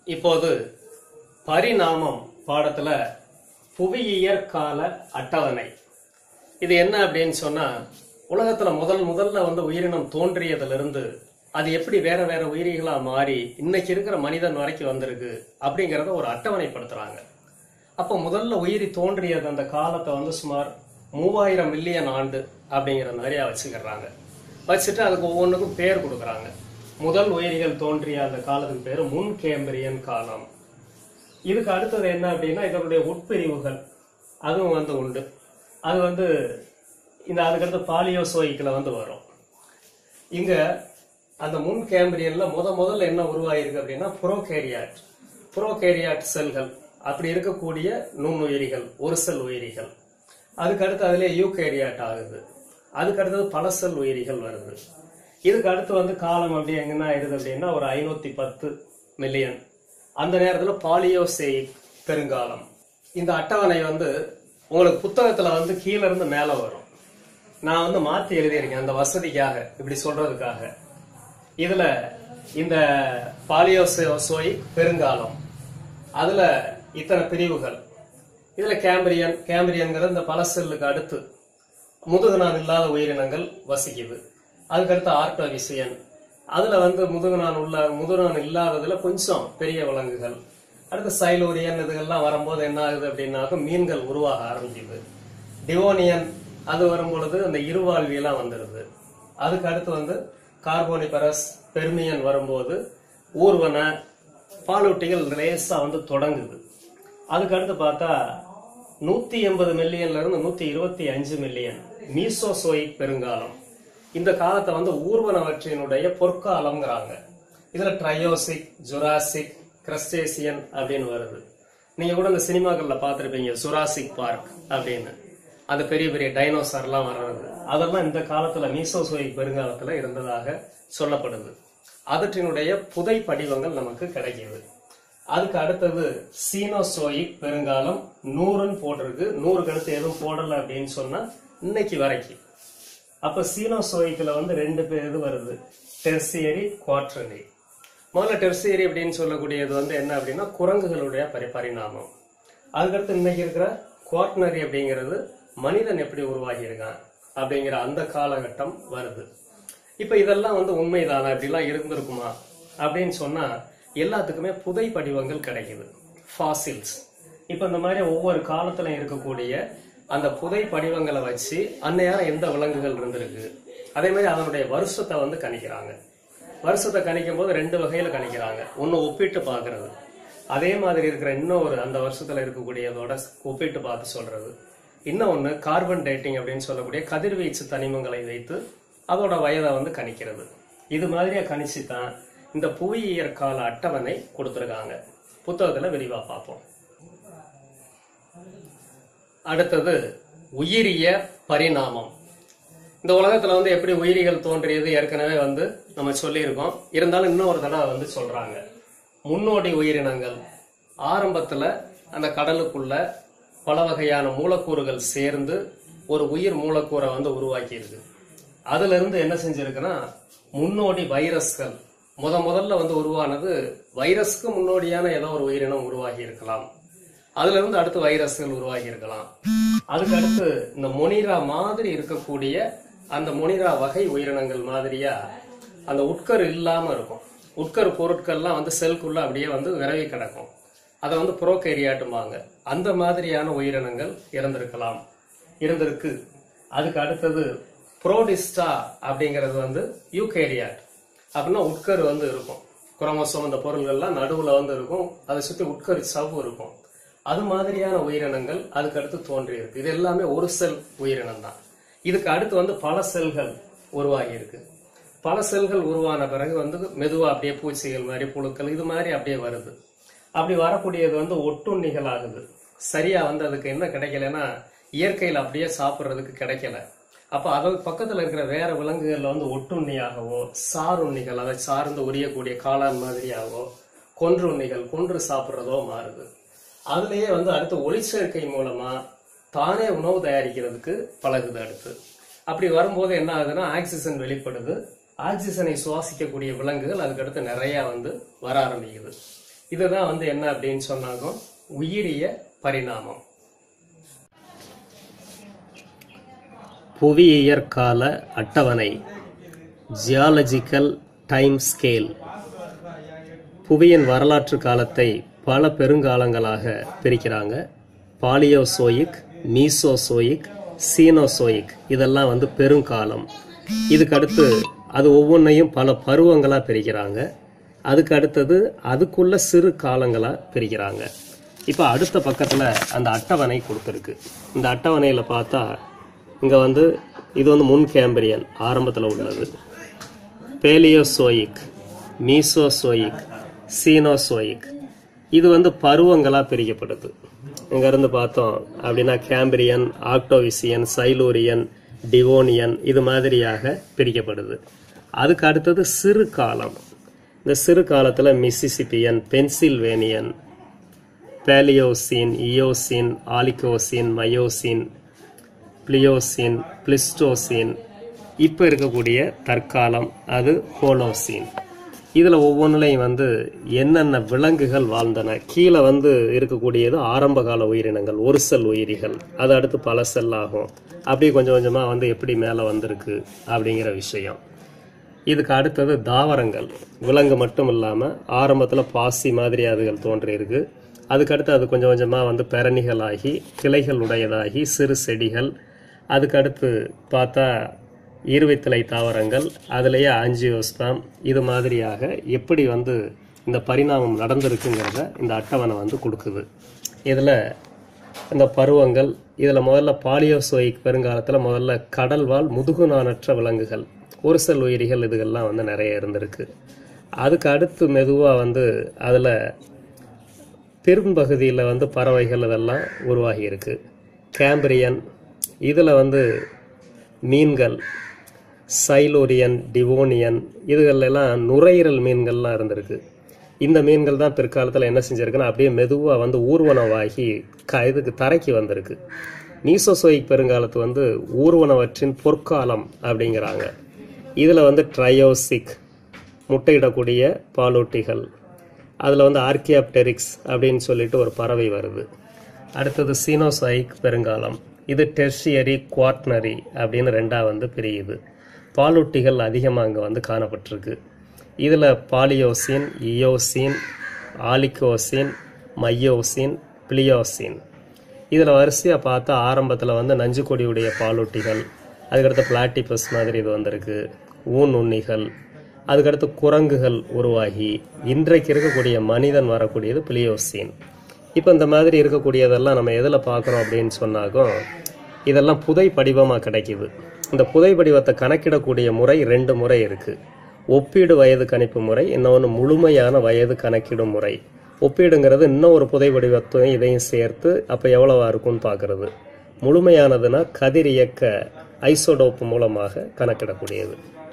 இப்போது பரிணாமம் பாடத்துல புவியியற் கால அட்டவணை இது என்ன அப்படின்னு சொன்னா உலகத்துல முதல் முதல்ல வந்து உயிரினம் தோன்றியதிலிருந்து அது எப்படி வேற வேற உயிரிகளா மாறி இன்னைக்கு இருக்கிற மனிதன் வரைக்கும் வந்திருக்கு அப்படிங்கறத ஒரு அட்டவணைப்படுத்துறாங்க அப்போ முதல்ல உயிரி தோன்றியது அந்த காலத்தை வந்து சுமார் மூவாயிரம் மில்லியன் ஆண்டு அப்படிங்கிற மாதிரியா வச்சுக்கிறாங்க வச்சுட்டு அதுக்கு ஒவ்வொன்றுக்கும் பேர் கொடுக்குறாங்க முதல் உயிரிகள் தோன்றிய அந்த காலத்துக்கு பேர் முன் கேம்பிரியன் காலம் இதுக்கு அடுத்தது என்ன அப்படின்னா இதனுடைய உட்பிரிவுகள் அதுவும் வந்து உண்டு அது வந்து இந்த அதுக்கடுத்து பாலியோசோயிக்கில் வந்து வரும் இங்க அந்த முன் கேம்பிரியன்ல முத முதல்ல என்ன உருவாயிருக்கு அப்படின்னா புரோகேரியாட் புரோகேரியாட் செல்கள் அப்படி இருக்கக்கூடிய நுண்ணுயிரிகள் ஒரு செல் உயிரிகள் அதுக்கு அடுத்து அதுல யூகேரியாட் ஆகுது அதுக்கு அடுத்தது பல செல் உயிரிகள் வருது இதுக்கு அடுத்து வந்து காலம் அப்படி எங்கன்னா ஆயிடுது அப்படின்னா ஒரு ஐநூத்தி பத்து மில்லியன் அந்த நேரத்துல பாலியோசெயிக் பெருங்காலம் இந்த அட்டவணை வந்து உங்களுக்கு புத்தகத்துல வந்து கீழ இருந்து மேல வரும் நான் வந்து மாத்தி எழுதியிருக்கேன் அந்த வசதிக்காக இப்படி சொல்றதுக்காக இதுல இந்த பாலியோசோய் பெருங்காலம் அதுல இத்தனை பிரிவுகள் இதுல கேம்பிரியன் கேம்பிரியன்கிறது இந்த பல செல்லுக்கு அடுத்து முதுகுநான் இல்லாத உயிரினங்கள் வசிக்குது அதுக்கடுத்து ஆர்டோவிசியன் அதுல வந்து முதுகுநான் உள்ள முதுகுநான் இல்லாததுல கொஞ்சம் பெரிய விலங்குகள் அடுத்து சைலூரியன் இதுகெல்லாம் வரும்போது என்ன ஆகுது அப்படின்னாக்க மீன்கள் உருவாக ஆரம்பிக்குது டிவோனியன் அது வரும்பொழுது அந்த இருவாழ்வியெல்லாம் வந்துடுது அதுக்கு அடுத்து வந்து கார்போனிபரஸ் பெர்மியன் வரும்போது ஊர்வன பாலூட்டிகள் லேசா வந்து தொடங்குது அதுக்கு அடுத்து பார்த்தா நூத்தி எண்பது மில்லியன்ல இருந்து நூத்தி இருபத்தி அஞ்சு மில்லியன் மீசோசோயிக் பெருங்காலம் இந்த காலத்தை வந்து ஊர்வனவற்றினுடைய பொற்காலம்ங்கிறாங்க இதுல ட்ரையோசிக் ஜுராசிக் கிரஸ்டேசியன் அப்படின்னு வருது நீங்க கூட இந்த சினிமாக்கள்ல பார்த்திருப்பீங்க சுராசிக் பார்க் அப்படின்னு அந்த பெரிய பெரிய டைனோசர்லாம் வர்றது அதெல்லாம் இந்த காலத்துல மீசோசோயிக் பெருங்காலத்துல இருந்ததாக சொல்லப்படுது அவற்றினுடைய புதை படிவங்கள் நமக்கு கிடைக்கிது அதுக்கு அடுத்தது சீனோசோயிக் பெருங்காலம் நூறுன்னு போட்டிருக்கு நூறுக்கு அடுத்து எதுவும் போடல அப்படின்னு சொன்னா இன்னைக்கு வரைக்கும் அப்ப சீனோசோயிக்கில் வந்து ரெண்டு பேர் இது வருது டெர்சியரி குவாட்ரனரி முதல்ல டெர்சியரி அப்படின்னு சொல்லக்கூடியது வந்து என்ன அப்படின்னா குரங்குகளுடைய பரி பரிணாமம் அதுக்கடுத்து இன்னைக்கு இருக்கிற குவாட்னரி அப்படிங்கிறது மனிதன் எப்படி உருவாகி இருக்கான் அப்படிங்கிற அந்த காலகட்டம் வருது இப்ப இதெல்லாம் வந்து உண்மைதானா இப்படிலாம் இருந்திருக்குமா அப்படின்னு சொன்னா எல்லாத்துக்குமே புதை படிவங்கள் கிடைக்குது ஃபாசில்ஸ் இப்ப இந்த மாதிரி ஒவ்வொரு காலத்துல இருக்கக்கூடிய அந்த புதை படிவங்களை வச்சு அந்நேரம் எந்த விலங்குகள் இருந்திருக்கு அதே மாதிரி அதனுடைய வருஷத்தை வந்து கணிக்கிறாங்க வருஷத்தை கணிக்கும் போது ரெண்டு வகையில கணிக்கிறாங்க ஒன்னு ஒப்பிட்டு பாக்குறது அதே மாதிரி இருக்கிற இன்னொரு அந்த வருஷத்துல இருக்கக்கூடியதோட ஒப்பிட்டு பார்த்து சொல்றது இன்னொன்னு கார்பன் டேட்டிங் அப்படின்னு சொல்லக்கூடிய கதிர்வீச்சு தனிமங்களை வைத்து அதோட வயதை வந்து கணிக்கிறது இது மாதிரியா கணிச்சு தான் இந்த புவியியற் கால அட்டவணை கொடுத்துருக்காங்க புத்தகத்துல விரிவா பார்ப்போம் அடுத்தது உயிரிய பரிணாமம் இந்த உலகத்துல வந்து எப்படி உயிரிகள் தோன்றியது ஏற்கனவே வந்து நம்ம சொல்லியிருக்கோம் இருந்தாலும் இன்னும் ஒரு தடவை வந்து சொல்றாங்க முன்னோடி உயிரினங்கள் ஆரம்பத்துல அந்த கடலுக்குள்ள பல வகையான மூலக்கூறுகள் சேர்ந்து ஒரு உயிர் மூலக்கூறை வந்து உருவாக்கி இருக்கு அதுல இருந்து என்ன செஞ்சிருக்குன்னா முன்னோடி வைரஸ்கள் முத முதல்ல வந்து உருவானது வைரஸ்க்கு முன்னோடியான ஏதோ ஒரு உயிரினம் உருவாகி இருக்கலாம் அதுல இருந்து அடுத்து வைரஸ்கள் உருவாகி இருக்கலாம் அதுக்கு அடுத்து இந்த மொனிரா மாதிரி இருக்கக்கூடிய அந்த மொனிரா வகை உயிரினங்கள் மாதிரியா அந்த உட்கரு இல்லாம இருக்கும் உட்கரு பொருட்கள்லாம் வந்து செல்குள்ள அப்படியே வந்து விரவி கிடக்கும் அதை வந்து புரோகேரியாட்டுமாங்க அந்த மாதிரியான உயிரினங்கள் இறந்திருக்கலாம் இருந்திருக்கு அதுக்கு அடுத்தது புரோடிஸ்டா அப்படிங்கிறது வந்து யூகேரியாட் அப்படின்னா உட்கரு வந்து இருக்கும் குரோமோசோம் அந்த பொருள்கள்லாம் நடுவுல வந்து இருக்கும் அதை சுத்தி உட்கரு சவ்வு இருக்கும் அது மாதிரியான உயிரினங்கள் அதுக்கு அடுத்து தோன்றி இருக்கு இது எல்லாமே ஒரு செல் உயிரினம் தான் இதுக்கு அடுத்து வந்து பல செல்கள் உருவாகி இருக்கு பல செல்கள் உருவான பிறகு வந்து மெதுவா அப்படியே பூச்சிகள் மாதிரி புழுக்கள் இது மாதிரி அப்படியே வருது அப்படி வரக்கூடியது வந்து ஒட்டுண்ணிகள் ஆகுது சரியா வந்து அதுக்கு என்ன கிடைக்கலன்னா இயற்கையில் அப்படியே சாப்பிட்றதுக்கு கிடைக்கல அப்ப அது பக்கத்துல இருக்கிற வேற விலங்குகள்ல வந்து ஒட்டுண்ணியாகவோ சாருண்ணிகள் அதை சார்ந்து உரியக்கூடிய காளான் மாதிரியாகவோ கொன்றுண்ணிகள் கொன்று சாப்பிட்றதோ மாறுது அதுலயே வந்து அடுத்து ஒளிச்சேர்க்கை மூலமா தானே உணவு தயாரிக்கிறதுக்கு பழகுது அடுத்து அப்படி வரும்போது என்ன ஆகுதுன்னா ஆக்சிஜன் வெளிப்படுது ஆக்சிஜனை சுவாசிக்கக்கூடிய விலங்குகள் அதுக்கடுத்து நிறைய வந்து வர ஆரம்பிக்குது இதுதான் வந்து என்ன அப்படின்னு சொன்னாங்க உயிரிய பரிணாமம் புவியியற் கால அட்டவணை ஜியாலஜிக்கல் டைம் ஸ்கேல் புவியின் வரலாற்று காலத்தை பல பெருங்காலங்களாக பிரிக்கிறாங்க பாலியோசோயிக் மீசோசோயிக் சீனோசோயிக் இதெல்லாம் வந்து பெருங்காலம் இதுக்கு அடுத்து அது ஒவ்வொன்றையும் பல பருவங்களாக பிரிக்கிறாங்க அதுக்கு அடுத்தது அதுக்குள்ள சிறு காலங்களாக பிரிக்கிறாங்க இப்போ அடுத்த பக்கத்தில் அந்த அட்டவணை கொடுத்துருக்கு இந்த அட்டவணையில் பார்த்தா இங்கே வந்து இது வந்து முன் கேம்பிரியன் ஆரம்பத்தில் உள்ளது பேலியோசோயிக் மீசோசோயிக் சீனோசோயிக் இது வந்து பருவங்களாக பிரிக்கப்படுது இங்கேருந்து பார்த்தோம் அப்படின்னா கேம்பிரியன் ஆக்டோவிசியன் சைலூரியன் டிவோனியன் இது மாதிரியாக பிரிக்கப்படுது அதுக்கு அடுத்தது சிறு காலம் இந்த சிறு காலத்தில் Mississippian Pennsylvanian Paleocene Eocene Oligocene Miocene Pliocene Pleistocene இப்போ இருக்கக்கூடிய தற்காலம் அது ஹோலோசின் இதில் ஒவ்வொன்றுலையும் வந்து என்னென்ன விலங்குகள் வாழ்ந்தன கீழே வந்து இருக்கக்கூடியது ஆரம்ப கால உயிரினங்கள் ஒரு செல் உயிரிகள் அது அடுத்து பல செல் ஆகும் அப்படியே கொஞ்சம் கொஞ்சமாக வந்து எப்படி மேலே வந்திருக்கு அப்படிங்கிற விஷயம் இதுக்கு அடுத்தது தாவரங்கள் விலங்கு மட்டும் இல்லாமல் ஆரம்பத்தில் பாசி மாதிரி அதுகள் தோன்றியிருக்கு அதுக்கடுத்து அது கொஞ்சம் கொஞ்சமாக வந்து பெரணிகளாகி கிளைகள் உடையதாகி சிறு செடிகள் அதுக்கடுத்து பார்த்தா இருவைத்திலை தாவரங்கள் அதுலேயே ஆஞ்சியோஸ்பாம் இது மாதிரியாக எப்படி வந்து இந்த பரிணாமம் நடந்திருக்குங்கிறத இந்த அட்டவணை வந்து கொடுக்குது இதில் இந்த பருவங்கள் இதில் முதல்ல பாலியோசோயிக் பெருங்காலத்தில் முதல்ல கடல்வாழ் முதுகுநானற்ற விலங்குகள் ஒரு செல் உயிரிகள் இதுகள்லாம் வந்து நிறைய இருந்திருக்கு அதுக்கு அடுத்து மெதுவாக வந்து அதில் பெரும்பகுதியில் வந்து பறவைகள் இதெல்லாம் உருவாகி இருக்கு கேம்பிரியன் இதில் வந்து மீன்கள் சைலோரியன் டிவோனியன் இதுகள்லாம் நுரையீரல் மீன்கள்லாம் இருந்திருக்கு இந்த மீன்கள் தான் பிற்காலத்தில் என்ன செஞ்சிருக்குன்னா அப்படியே மெதுவாக வந்து ஊர்வனவாகி க இதுக்கு தரைக்கு வந்திருக்கு மீசோசோயிக் பெருங்காலத்து வந்து ஊர்வனவற்றின் பொற்காலம் அப்படிங்கிறாங்க இதில் வந்து ட்ரையோசிக் முட்டையிடக்கூடிய பாலூட்டிகள் அதில் வந்து ஆர்கியாப்டெரிக்ஸ் அப்படின்னு சொல்லிட்டு ஒரு பறவை வருது அடுத்தது சீனோசைக் பெருங்காலம் இது டெர்ஷியரி குவார்ட்னரி அப்படின்னு ரெண்டாக வந்து பிரியுது பாலூட்டிகள் அதிகமாக அங்கே வந்து காணப்பட்டிருக்கு இதில் Paleocene Eocene Oligocene Miocene Pliocene இதில் வரிசையாக பார்த்தா ஆரம்பத்தில் வந்து நஞ்சு கொடியுடைய பாலூட்டிகள் அதுக்கடுத்து பிளாட்டிபஸ் மாதிரி இது வந்திருக்கு ஊன் உண்ணிகள் அதுக்கடுத்து குரங்குகள் உருவாகி இன்றைக்கு இருக்கக்கூடிய மனிதன் வரக்கூடியது பிளியோசின் இப்போ இந்த மாதிரி இருக்கக்கூடியதெல்லாம் நம்ம எதில் பார்க்குறோம் அப்படின்னு சொன்னாகும் இதெல்லாம் புதை படிவமாக கிடைக்குது இந்த புதை படிவத்தை கணக்கிடக்கூடிய முறை ரெண்டு முறை இருக்குது ஒப்பீடு வயது கணிப்பு முறை இன்னொன்று முழுமையான வயது கணக்கிடும் முறை ஒப்பீடுங்கிறது இன்னும் ஒரு புதை வடிவத்தையும் இதையும் சேர்த்து அப்போ எவ்வளவா இருக்கும்னு பார்க்கறது முழுமையானதுன்னா கதிர் இயக்க ஐசோடோப் மூலமாக கணக்கிடக்கூடியது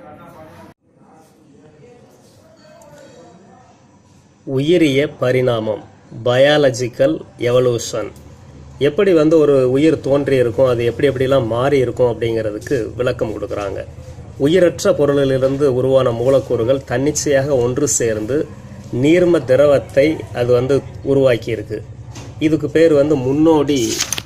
உயிரிய பரிணாமம் பயாலஜிக்கல் எவல்யூஷன் எப்படி வந்து ஒரு உயிர் தோன்றி இருக்கும் அது எப்படி எப்படிலாம் மாறி இருக்கும் அப்படிங்கிறதுக்கு விளக்கம் கொடுக்குறாங்க உயிரற்ற பொருளிலிருந்து உருவான மூலக்கூறுகள் தன்னிச்சையாக ஒன்று சேர்ந்து நீர்ம திரவத்தை அது வந்து உருவாக்கி இருக்கு இதுக்கு பேர் வந்து முன்னோடி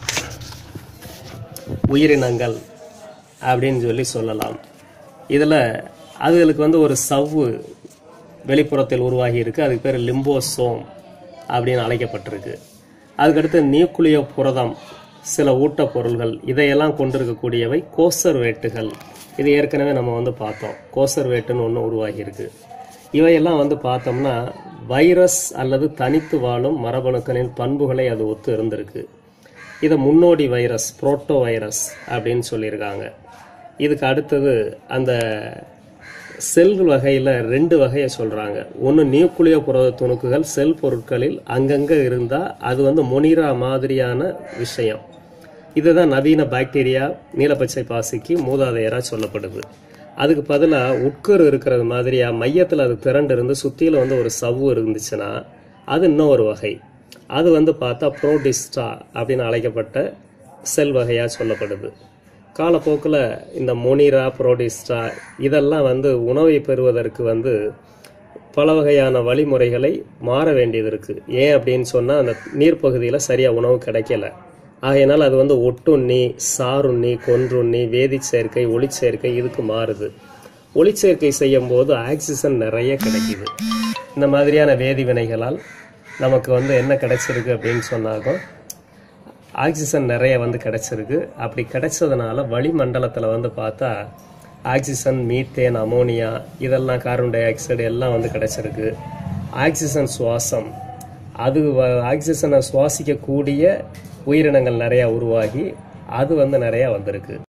உயிரினங்கள் அப்படின்னு சொல்லி சொல்லலாம் இதில் அதுகளுக்கு வந்து ஒரு சவ்வு வெளிப்புறத்தில் உருவாகி இருக்கு அதுக்கு பேர் லிம்போசோம் அப்படின்னு அழைக்கப்பட்டிருக்கு அதுக்கடுத்து நியூக்ளியோ புரதம் சில ஊட்டப்பொருள்கள் இதையெல்லாம் கொண்டிருக்கக்கூடியவை கோசர்வேட்டுகள் இது ஏற்கனவே நம்ம வந்து பார்த்தோம் கோசர்வேட்டுன்னு ஒன்று உருவாகி இருக்கு இவையெல்லாம் வந்து பார்த்தோம்னா வைரஸ் அல்லது தனித்து வாழும் மரபணுக்களின் பண்புகளை அது ஒத்து இருந்திருக்கு இதை முன்னோடி வைரஸ் புரோட்டோ வைரஸ் அப்படின்னு சொல்லியிருக்காங்க இதுக்கு அடுத்தது அந்த செல்கள் வகையில் ரெண்டு வகையை சொல்கிறாங்க ஒன்று நியூக்ளியோ புரத துணுக்குகள் செல் பொருட்களில் அங்கங்கே இருந்தால் அது வந்து மொனிரா மாதிரியான விஷயம் இதுதான் நவீன பாக்டீரியா நீலப்பச்சை பாசிக்கு மூதாதையராக சொல்லப்படுது அதுக்கு பதிலாக உட்கரு இருக்கிறது மாதிரியா மையத்தில் அது திரண்டு இருந்து சுற்றியில் வந்து ஒரு சவ்வு இருந்துச்சுன்னா அது இன்னும் ஒரு வகை அது வந்து பார்த்தா ப்ரோடிஸ்டா அப்படின்னு அழைக்கப்பட்ட செல் வகையாக சொல்லப்படுது காலப்போக்கில் இந்த மொனிரா புரோடிஸ்டா இதெல்லாம் வந்து உணவை பெறுவதற்கு வந்து பல வகையான வழிமுறைகளை மாற வேண்டியது இருக்கு ஏன் அப்படின்னு சொன்னா அந்த நீர்ப்பகுதியில் சரியா உணவு கிடைக்கல ஆகையினால் அது வந்து ஒட்டுண்ணி சாருண்ணி கொன்றுண்ணி வேதிச் சேர்க்கை ஒளிச்சேர்க்கை இதுக்கு மாறுது ஒளிச்சேர்க்கை செய்யும் போது ஆக்சிஜன் நிறைய கிடைக்குது இந்த மாதிரியான வேதி வினைகளால் நமக்கு வந்து என்ன கிடைச்சிருக்கு அப்படின்னு சொன்னாலும் ஆக்சிஜன் நிறைய வந்து கிடைச்சிருக்கு அப்படி கிடைச்சதுனால வளிமண்டலத்தில் வந்து பார்த்தா ஆக்சிஜன் மீத்தேன் அமோனியா இதெல்லாம் கார்பன் டை ஆக்சைடு எல்லாம் வந்து கிடைச்சிருக்கு ஆக்சிஜன் சுவாசம் அது வ- ஆக்சிஜனை சுவாசிக்கக்கூடிய உயிரினங்கள் நிறையா உருவாகி அது வந்து நிறையா வந்திருக்கு